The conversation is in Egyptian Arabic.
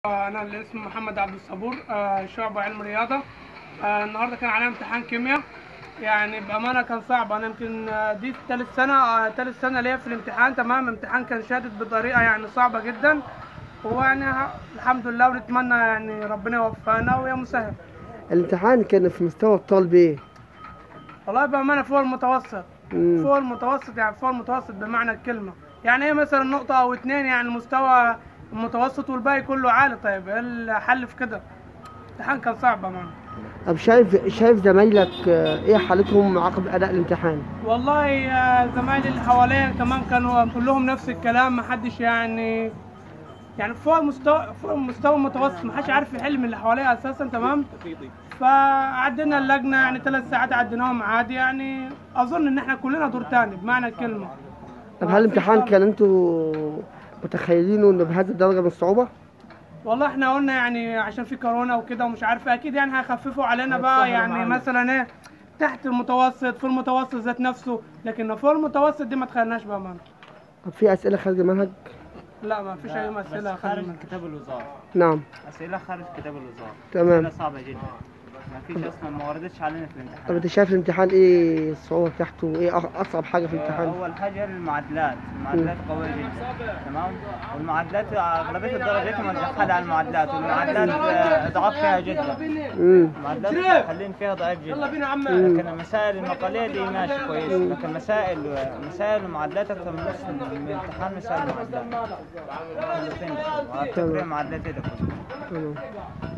انا اللي اسمي محمد عبد الصبور آه، شعبة علم رياضة آه، النهارده كان علينا امتحان كيمياء يعني بأمانة كان صعب أنا يمكن آه، دي تالت سنة آه، تالت سنة ليا في الامتحان تمام امتحان كان شادد بطريقة يعني صعبة جدا ويعني ه- الحمد لله ونتمنى يعني ربنا يوفقنا ويا مسهل الامتحان كان في مستوى الطالب ايه؟ والله بأمانة فوق المتوسط مم. فوق المتوسط يعني فوق المتوسط بمعنى الكلمة يعني ايه مثلا نقطة أو اتنين يعني مستوى المتوسط والباقي كله عالي طيب ايه الحل في كده؟ الامتحان كان صعب بأمانة طب شايف شايف زمايلك آه، ايه حالتهم عقب اداء الامتحان؟ والله آه، زمايلي اللي حواليا كمان كانوا كلهم نفس الكلام ما حدش يعني يعني فوق المستوى فوق المستوى المتوسط ما حدش عارف يحل من اللي حواليا اساسا تمام فعدينا اللجنه يعني ثلاث ساعات عديناهم عادي يعني اظن ان احنا كلنا دور تاني بمعنى الكلمه طب هل الامتحان كان انتوا متخيلينه انه بهذه الدرجه من الصعوبه؟ والله احنا قلنا يعني عشان في كورونا وكده ومش عارف اكيد يعني هيخففوا علينا بقى يعني مثلا ايه تحت المتوسط في المتوسط ذات نفسه لكن فوق المتوسط دي ما تخيلناش بامانه طب في اسئله خارج المنهج؟ لا ما فيش اي مسألة بس خارج خارج كتاب الوزارة نعم أسئلة خارج كتاب الوزارة تمام. أسئلة صعبة جدا ما فيش أصلا ما وردتش علينا في طب الامتحان انت شايف الامتحان ايه الصعوبه بتاعته؟ ايه أخ- اصعب حاجه في الامتحان؟ أول حاجة المعادلات المعادلات قوية جدا تمام والمعادلات أغلبية الدرجات مرجحة على المعادلات والمعادلات آه، ضعف فيها جدا امم المعادلات حلين فيها ضعيف جدا بينا يا عم لكن المسائل المقالية دي ماشي كويس لكن مسائل مسائل المعادلات أكثر من نص من الامتحان مسائل المعادلات تمام. تقريبا معادلات إيه ده كله تمام